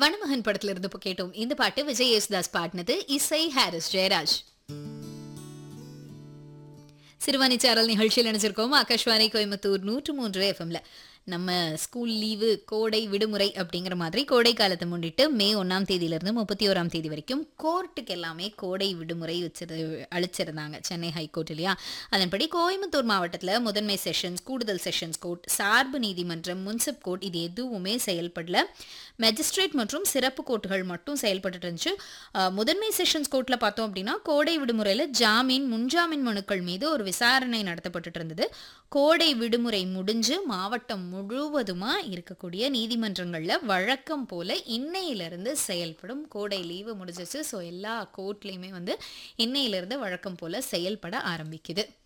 வனமகன் படத்துல இருந்து இப்போ கேட்டோம் இந்த பாட்டு விஜய் யேசுதாஸ் பாடினது இசை ஹாரிஸ் ஜெயராஜ் சிறுவாணி சேரல் நிகழ்ச்சியில் நினைச்சிருக்கோம் ஆகாஷ்வாணி கோயம்புத்தூர் நூற்று மூன்று எஃப்எம்ல நம்ம ஸ்கூல் லீவு கோடை விடுமுறை அப்படிங்கிற மாதிரி கோடை காலத்தை முன்னிட்டு மே ஒன்றாம் தேதியிலிருந்து முப்பத்தி ஓராம் தேதி வரைக்கும் கோர்ட்டுக்கு எல்லாமே கோடை விடுமுறை வச்சிரு அளிச்சிருந்தாங்க சென்னை ஹைகோர்ட் இல்லையா அதன்படி கோயம்புத்தூர் மாவட்டத்தில் முதன்மை செஷன்ஸ் கூடுதல் செஷன்ஸ் கோர்ட் சார்பு நீதிமன்றம் முன்சிப் கோர்ட் இது எதுவுமே செயல்படல மெஜிஸ்ட்ரேட் மற்றும் சிறப்பு கோர்ட்டுகள் மட்டும் செயல்பட்டு இருந்துச்சு அஹ், முதன்மை செஷன்ஸ் கோர்ட்டில் பார்த்தோம் அப்படின்னா கோடை விடுமுறையில் ஜாமீன் முன்ஜாமீன் மனுக்கள் மீது ஒரு விசாரணை நடத்தப்பட்டுட்டு இருந்தது கோடை விடுமுறை முடிஞ்சு மாவட்டம் முழுவதுமா இருக்கக்கூடிய நீதிமன்றங்கள்ல வழக்கம் போல இன்னையிலிருந்து செயல்படும் கோடை லீவு முடிஞ்சிச்சு ஸோ எல்லா கோர்ட்லேயுமே வந்து இன்னையிலிருந்து வழக்கம் போல செயல்பட ஆரம்பிக்குது